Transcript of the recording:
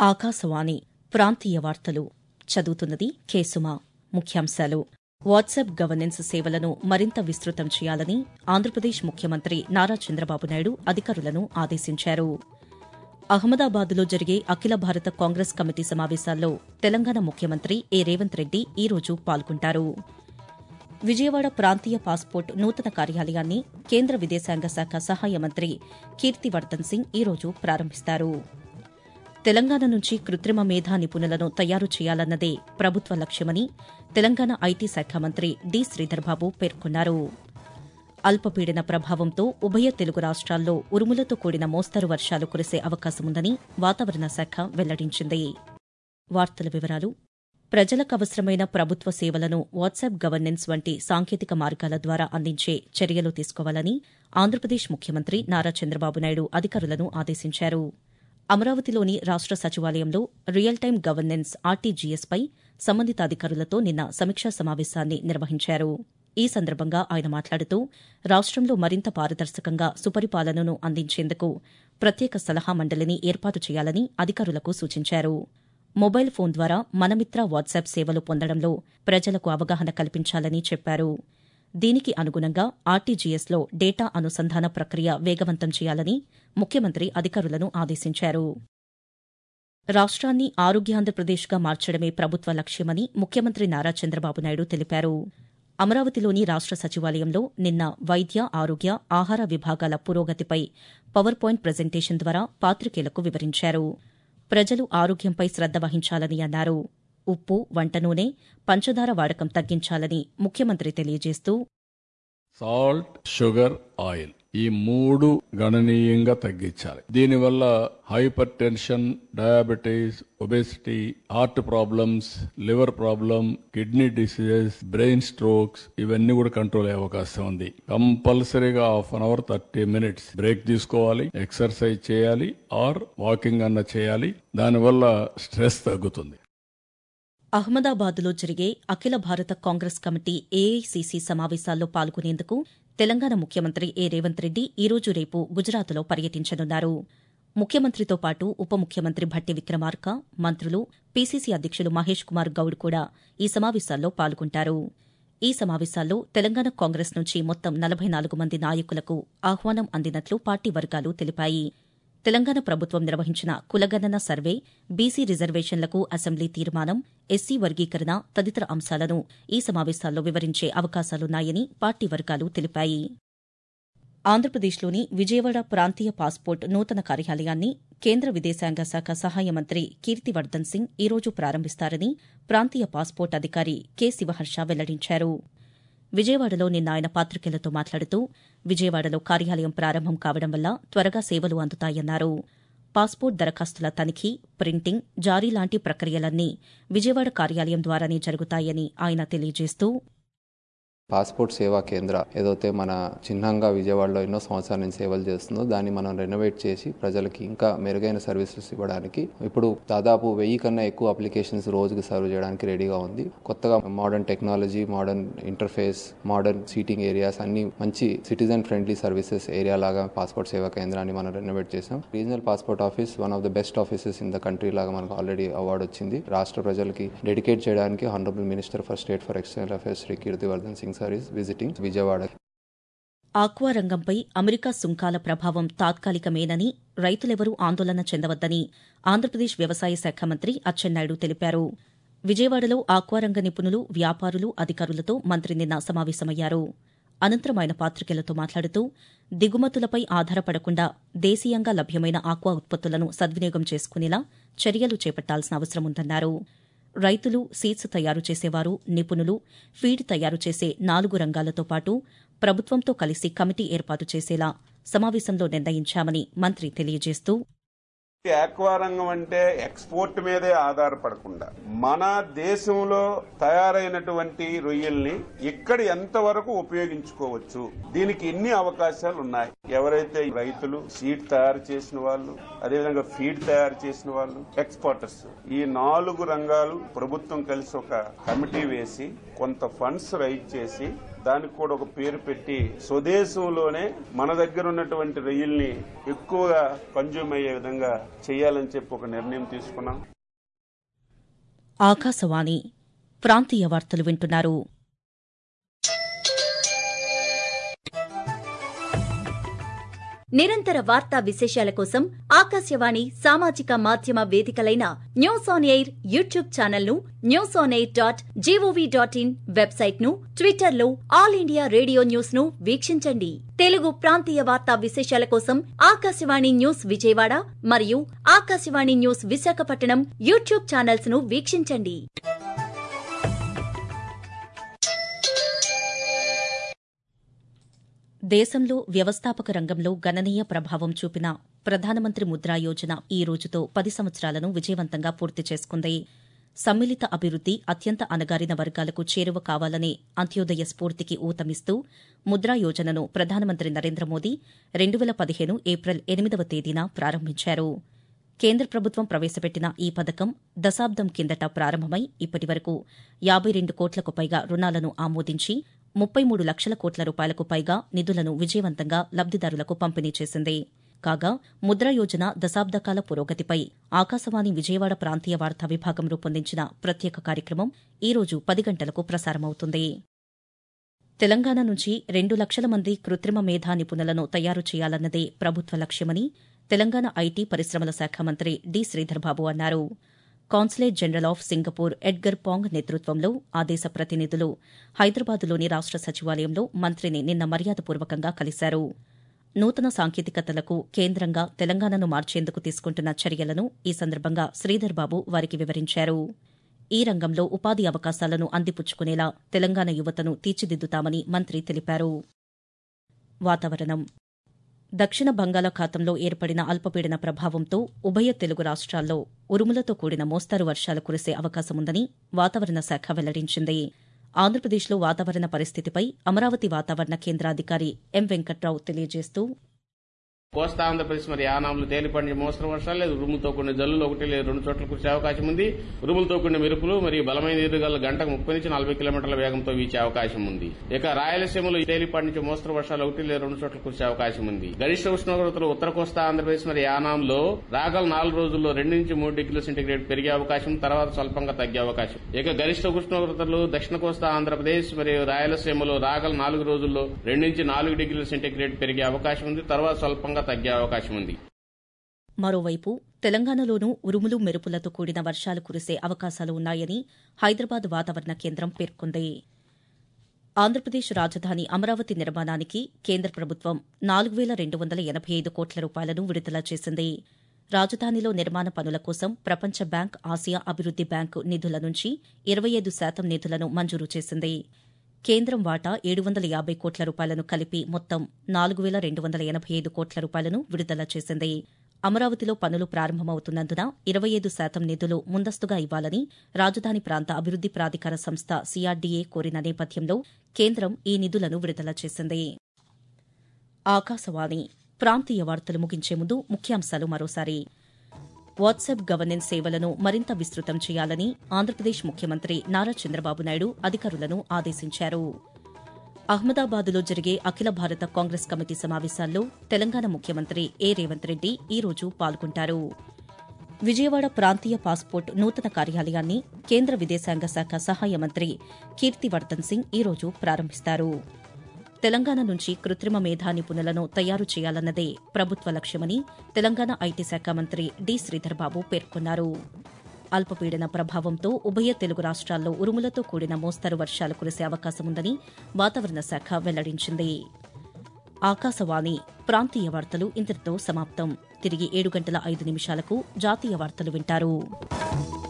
ఆకాశవాణి ప్రాంతీయ వార్తలు చదువుతున్నది కేసుమా ముఖ్యాంశాలు వాట్సాప్ గవర్నెన్స్ సేవలను మరింత విస్తృతం చేయాలని ఆంధ్రప్రదేశ్ ముఖ్యమంత్రి నారా చంద్రబాబు నాయుడు అధికారులను ఆదేశించారు అహ్మదాబాద్లో జరిగే అఖిల భారత కాంగ్రెస్ కమిటీ సమావేశాల్లో తెలంగాణ ముఖ్యమంత్రి ఏ రేవంత్ రెడ్డి ఈ రోజు పాల్గొంటారు విజయవాడ ప్రాంతీయ పాస్పోర్ట్ నూతన కార్యాలయాన్ని కేంద్ర విదేశాంగ శాఖ సహాయ మంత్రి కీర్తివర్దన్ సింగ్ ఈ రోజు ప్రారంభిస్తారు తెలంగాణ నుంచి కృత్రిమ మేధా నిపుణులను తయారు చేయాలన్నదే ప్రభుత్వ లక్ష్యమని తెలంగాణ ఐటీ శాఖ మంత్రి డి శ్రీధర్బాబు పేర్కొన్నారు అల్పపీడన ప్రభావంతో ఉభయ తెలుగు రాష్ట్రాల్లో ఉరుములతో కూడిన మోస్తరు వర్షాలు కురిసే అవకాశముందని వాతావరణ శాఖ వెల్లడించింది వార్తల వివరాలు ప్రజలకు అవసరమైన ప్రభుత్వ సేవలను వాట్సాప్ గవర్నెన్స్ వంటి సాంకేతిక మార్గాల ద్వారా అందించే చర్యలు తీసుకోవాలని ఆంధ్రప్రదేశ్ ముఖ్యమంత్రి నారా చంద్రబాబు నాయుడు అధికారులను ఆదేశించారు అమరావతిలోని రాష్ట సచివాలయంలో రియల్ టైం గవర్నెన్స్ ఆర్టీజీఎస్పై సంబంధిత అధికారులతో నిన్న సమీక్షా సమావేశాన్ని నిర్వహించారు ఈ సందర్భంగా ఆయన మాట్లాడుతూ రాష్టంలో మరింత పారదర్శకంగా సుపరిపాలనను అందించేందుకు ప్రత్యేక సలహా మండలిని ఏర్పాటు చేయాలని అధికారులకు సూచించారు మొబైల్ ఫోన్ ద్వారా మనమిత్ర వాట్సాప్ సేవలు పొందడంలో ప్రజలకు అవగాహన కల్పించాలని చెప్పారు దీనికి అనుగుణంగా ఆర్టీజీఎస్లో డేటా అనుసంధాన ప్రక్రియ వేగవంతం చేయాలని ముఖ్యమంత్రి అధికారులను ఆదేశించారు రాష్ట్రాన్ని ఆరోగ్యాంధ్రప్రదేశ్గా మార్చడమే ప్రభుత్వ లక్ష్యమని ముఖ్యమంత్రి నారా చంద్రబాబు నాయుడు తెలిపారు అమరావతిలోని రాష్ట సచివాలయంలో నిన్న వైద్య ఆరోగ్య ఆహార విభాగాల పురోగతిపై పవర్ పాయింట్ ప్రజెంటేషన్ ద్వారా పాతికేయులకు వివరించారు ప్రజలు ఆరోగ్యంపై శ్రద్ద వహించాలని అన్నారు ఉప్పు వంట నూనె పంచదార వాడకం తగ్గించాలని ముఖ్యమంత్రి తెలియజేస్తూ సాల్ట్ షుగర్ ఆయిల్ ఈ మూడు గణనీయంగా తగ్గించాలి దీనివల్ల hypertension diabetes obesity heart problems liver problem kidney diseases brain strokes ఇవన్నీ కూడా కంట్రోల్ అయ్యే అవకాశం ఉంది కంపల్సరీగా half an hour thirty minutes break తీసుకోవాలి ఎక్సర్సైజ్ చేయాలి ఆర్ వాకింగ్ అన్న చేయాలి దానివల్ల స్ట్రెస్ తగ్గుతుంది అహ్మదాబాద్లో జరిగే అఖిల భారత కాంగ్రెస్ కమిటీ ఏఐసీసీ సమావేశాల్లో పాల్గొనేందుకు తెలంగాణ ముఖ్యమంత్రి ఏ రేవంత్ రెడ్డి ఈరోజు రేపు గుజరాత్లో పర్యటించనున్నారు ముఖ్యమంత్రితో పాటు ఉప ముఖ్యమంత్రి భట్టి విక్రమార్క మంత్రులు పీసీసీ అధ్యకులు మహేష్ కుమార్ గౌడ్ కూడా ఈ సమావేశాల్లో పాల్గొంటారు ఈ సమావేశాల్లో తెలంగాణ కాంగ్రెస్ నుంచి మొత్తం నలభై నాలుగు మంది నాయకులకు ఆహ్వానం అందినట్లు పార్టీ వర్గాలు తెలిపాయి తెలంగాణ ప్రభుత్వం నిర్వహించిన కులగణన సర్వే బీసీ రిజర్వేషన్లకు అసెంబ్లీ తీర్మానం ఎస్సీ వర్గీకరణ తదితర అంశాలను ఈ సమావేశాల్లో వివరించే అవకాశాలున్నాయని పార్టీ వర్గాలు తెలిపాయి ఆంధ్రప్రదేశ్లోని విజయవాడ ప్రాంతీయ పాస్పోర్ట్ నూతన కార్యాలయాన్ని కేంద్ర విదేశాంగ శాఖ సహాయ మంత్రి కీర్తివర్దన్ సింగ్ ఈ రోజు ప్రారంభిస్తారని ప్రాంతీయ పాస్పోర్ట్ అధికారి కె శివహర్ష వెల్లడించారు విజయవాడలో నిన్న ఆయన పాతికేయులతో మాట్లాడుతూ విజయవాడలో కార్యాలయం ప్రారంభం కావడం వల్ల త్వరగా సేవలు అందుతాయన్నారు పాస్పోర్ట్ దరఖాస్తుల తనిఖీ ప్రింటింగ్ జారీ లాంటి ప్రక్రియలన్నీ విజయవాడ కార్యాలయం ద్వారానే జరుగుతాయని ఆయన తెలియజేస్తూ పాస్పోర్ట్ సేవా కేంద్ర ఏదైతే మన చిహ్నంగా విజయవాడలో ఎన్నో సంవత్సరాల నుంచి సేవలు చేస్తుందో దాన్ని మనం రెనోవేట్ చేసి ప్రజలకి ఇంకా మెరుగైన సర్వీసెస్ ఇవ్వడానికి ఇప్పుడు దాదాపు వెయ్యి కన్నా ఎక్కువ అప్లికేషన్స్ రోజుకి సర్వ్ చేయడానికి రెడీగా ఉంది కొత్తగా modern technology modern interface modern seating areas అన్ని మంచి సిటిజన్ ఫ్రెండ్లీ సర్వీసెస్ ఏరియా లాగా పాస్పోర్ట్ సేవా కేంద్రాన్ని మనం రెనోవేట్ చేసాం regional passport office one of the best offices in the country లాగా మనకు ఆల్రెడీ అవార్డు వచ్చింది రాష్ట్ర ప్రజలకి డెడికేట్ చేయడానికి honourable minister for state for external affairs Shri Kirtivardhan Singh sir is visiting Vijayawada aqua రంగంపై అమెరికా సుంకాల ప్రభావం తాత్కాలికమేనని రైతులెవరూ ఆందోళన చెందవద్దని ఆంధ్రప్రదేశ్ వ్యవసాయ శాఖ మంత్రి అచ్చెన్నాయుడు తెలిపారు విజయవాడలో ఆక్వారంగ నిపుణులు వ్యాపారులు అధికారులతో మంత్రి నిన్న సమావేశమయ్యారు అనంతరం ఆయన పాతికేయులతో మాట్లాడుతూ దిగుమతులపై ఆధారపడకుండా దేశీయంగా లభ్యమైన ఆక్వా ఉత్పత్తులను సద్వినియోగం చేసుకునేలా చర్యలు చేపట్టాల్సిన అవసరం ఉందన్నారు రైతులు సీడ్స్ తయారు చేసేవారు నిపుణులు ఫీడ్ తయారు చేసే నాలుగు రంగాలతో పాటు ప్రభుత్వంతో కలిసి కమిటీ ఏర్పాటు చేసేలా సమావేశంలో నిర్ణయించామని మంత్రి తెలియజేస్తూ ఆక్వా రంగం అంటే ఎక్స్పోర్ట్ మీదే ఆధారపడకుండా మన దేశంలో తయారైనటువంటి రొయ్యల్ని ఇక్కడ ఎంతవరకు ఉపయోగించుకోవచ్చు దీనికి ఎన్ని అవకాశాలు ఉన్నాయి ఎవరైతే రైతులు సీడ్ తయారు చేసిన వాళ్ళు అదేవిధంగా ఫీడ్ తయారు చేసిన వాళ్ళు ఎక్స్పోర్టర్స్ ఈ నాలుగు రంగాలు ప్రభుత్వం కలిసి ఒక కమిటీ వేసి కొంత ఫండ్స్ రైజ్ చేసి దానికి కూడా ఒక పేరు పెట్టి స్వదేశంలోనే మన దగ్గర ఉన్నటువంటి రొయ్యల్ని ఎక్కువగా కన్జ్యూమ్ అయ్యే విధంగా చేయాలని చెప్పి ఒక నిర్ణయం తీసుకున్నాం ఆకాశవాణి ప్రాంతీయ వార్తలు వింటున్నారు నిరంతర వార్తా విశేషాల కోసం ఆకాశవాణి సామాజిక మాధ్యమ వేదికలైన news on air YouTube channel ను news on air dot G O V dot in website ను ట్విట్టర్ లో ఆల్ ఇండియా రేడియో న్యూస్ ను వీక్షించండి తెలుగు ప్రాంతీయ వార్తా విశేషాల కోసం ఆకాశవాణి న్యూస్ విజయవాడ మరియు Akashvani news Visakhapatnam YouTube channels ను వీక్షించండి దేశంలో వ్యవస్థాపక రంగంలో గణనీయ ప్రభావం చూపిన ప్రధానమంత్రి ముద్రా యోజన ఈ రోజుతో పది సంవత్సరాలను విజయవంతంగా పూర్తి చేసుకుంది సమ్మిళిత అభివృద్ది అత్యంత అణగారిన వర్గాలకు చేరువ కావాలనే అంత్యోదయ స్ఫూర్తికి ఊతమిస్తూ ముద్రా యోజనను ప్రధానమంత్రి నరేంద్ర మోదీ రెండు వేల పదిహేను ఏప్రిల్ ఎనిమిదవ తేదీన ప్రారంభించారు కేంద్ర ప్రభుత్వం ప్రవేశపెట్టిన ఈ పథకం దశాబ్దం కిందట ప్రారంభమై ఇప్పటి వరకు యాబై రెండు కోట్లకు పైగా రుణాలను ఆమోదించి ముప్పై మూడు లక్షల కోట్ల రూపాయలకు పైగా నిధులను విజయవంతంగా లబ్దిదారులకు పంపిణీ చేసింది కాగా ముద్రా యోజన దశాబ్దకాల పురోగతిపై ఆకాశవాణి విజయవాడ ప్రాంతీయ వార్తా విభాగం రూపొందించిన ప్రత్యేక కార్యక్రమం ఈ రోజు పది గంటలకు ప్రసారమవుతుంది తెలంగాణ నుంచి రెండు లక్షల మంది కృత్రిమ మేధా నిపుణులను తయారు చేయాలన్నదే ప్రభుత్వ లక్ష్యమని తెలంగాణ ఐటీ పరిశ్రమల శాఖ మంత్రి డి శ్రీధర్బాబు అన్నారు consulate general of Singapore Edgar Pang నేతృత్వంలో ఆ దేశ ప్రతినిధులు హైదరాబాద్లోని రాష్ట సచివాలయంలో మంత్రిని నిన్న మర్యాదపూర్వకంగా కలిశారు నూతన సాంకేతికతలకు కేంద్రంగా తెలంగాణను మార్చేందుకు తీసుకుంటున్న చర్యలను ఈ సందర్భంగా శ్రీధర్బాబు వారికి వివరించారు ఈ రంగంలో ఉపాధి అవకాశాలను అందిపుచ్చుకునేలా తెలంగాణ యువతను తీర్చిదిద్దుతామని మంత్రి తెలిపారు వాతావరణం దక్షిణ బంగాళాఖాతంలో ఏర్పడిన అల్పపీడన ప్రభావంతో ఉభయ తెలుగు రాష్ట్రాల్లో ఉరుములతో కూడిన మోస్తారు వర్షాలు కురిసే అవకాశముందని వాతావరణ శాఖ వెల్లడించింది ఆంధ్రప్రదేశ్లో వాతావరణ పరిస్థితిపై అమరావతి వాతావరణ కేంద్రాధికారి ఎం వెంకట్రావు తెలియజేస్తూ కోస్తా ఆంధ్రప్రదేశ్ మరి యానాంలో తేలిపడిన మోస్తరు వర్షాలు లేదు ఉరుములతో కూడిన జల్లులు ఒకటి లేదు రెండు చోట్ల కురిసే అవకాశం ఉంది ఉరుములతో కూడిన మెరుపులు మరియు బలమైన ఎదురుగాలు గంటకు ముప్పై నుంచి నలభై కిలోమీటర్ల వేగంతో వీచే అవకాశం ఉంది ఇక రాయలసీమలో తేలిపాటి నుంచి మోస్తరు వర్షాలు ఒకటి లేదు రెండు చోట్ల కురిసే అవకాశం ఉంది గరిష్ట ఉష్ణోగ్రతలు ఉత్తర కోస్తా ఆంధ్రప్రదేశ్ మరి యానాంలో రాగల నాలుగు రోజుల్లో రెండు నుంచి మూడు డిగ్రీల సెంటీగ్రేడ్ పెరిగే అవకాశం తర్వాత స్వల్పంగా తగ్గే అవకాశం ఇక గరిష్ట ఉష్ణోగ్రతలు దక్షిణ కోస్తా ఆంధ్రప్రదేశ్ మరియు రాయలసీమలో రాగల నాలుగు రోజుల్లో రెండు నుంచి నాలుగు డిగ్రీల సెంటీగ్రేడ్ పెరిగే అవకాశం ఉంది తర్వాత స్వల్పంగా తగ్గే అవకాశం ఉంది మరోవైపు తెలంగాణలోనూ ఉరుములు మెరుపులతో కూడిన వర్షాలు కురిసే అవకాశాలు ఉన్నాయని హైదరాబాద్ వాతావరణ కేంద్రం పేర్కొంది ఆంధ్రప్రదేశ్ రాజధాని అమరావతి నిర్మాణానికి కేంద్ర ప్రభుత్వం నాలుగు వేల రెండు వందల ఎనబై ఐదు కోట్ల రూపాయలను విడుదల చేసింది రాజధానిలో నిర్మాణ పనుల కోసం ప్రపంచ బ్యాంక్ ఆసియా అభివృద్ది బ్యాంకు నిధుల నుంచి ఇరవై ఐదు శాతం నిధులను మంజూరు చేసింది కేంద్రం వాటా ఏడు వందల యాబై కోట్ల రూపాయలను కలిపి మొత్తం నాలుగు వేల రెండు వందల ఎనబై ఐదు కోట్ల రూపాయలను విడుదల చేసింది అమరావతిలో పనులు ప్రారంభమవుతున్నందున ఇరవై ఐదు శాతం నిధులు ముందస్తుగా ఇవ్వాలని రాజధాని ప్రాంత అభివృద్ది ప్రాధికార సంస్థ సీఆర్డీఏ కోరిన నేపథ్యంలో కేంద్రం ఈ నిధులను విడుదల చేసింది ఆకాశవాణి ప్రాంతీయ వార్తలు ముగించే ముందు ముఖ్యాంశాలు మరోసారి వాట్సాప్ గవర్నెన్స్ సేవలను మరింత విస్తృతం చేయాలని ఆంధ్రప్రదేశ్ ముఖ్యమంత్రి నారా చంద్రబాబు నాయుడు అధికారులను ఆదేశించారు అహ్మదాబాద్లో జరిగే అఖిల భారత కాంగ్రెస్ కమిటీ సమావేశాల్లో తెలంగాణ ముఖ్యమంత్రి ఏ రేవంత్ రెడ్డి ఈ రోజు పాల్గొంటారు విజయవాడ ప్రాంతీయ పాస్పోర్ట్ నూతన కార్యాలయాన్ని కేంద్ర విదేశాంగ శాఖ సహాయ మంత్రి కీర్తివర్ధన్ సింగ్ ఈ రోజు ప్రారంభిస్తారు తెలంగాణ నుంచి కృత్రిమ మేధా నిపుణులను తయారు చేయాలన్నదే ప్రభుత్వ లక్ష్యమని తెలంగాణ ఐటీ శాఖ మంత్రి డి శ్రీధర్బాబు పేర్కొన్నారు అల్పపీడన ప్రభావంతో ఉభయ తెలుగు రాష్ట్రాల్లో ఉరుములతో కూడిన మోస్తరు వర్షాలు కురిసే అవకాశముందని వాతావరణ శాఖ వెల్లడించింది ఆకాశవాణి ప్రాంతీయ వార్తలు ఇంతటితో సమాప్తం తిరిగి ఏడు గంటల ఐదు నిమిషాలకు జాతీయ వార్తలు వింటారు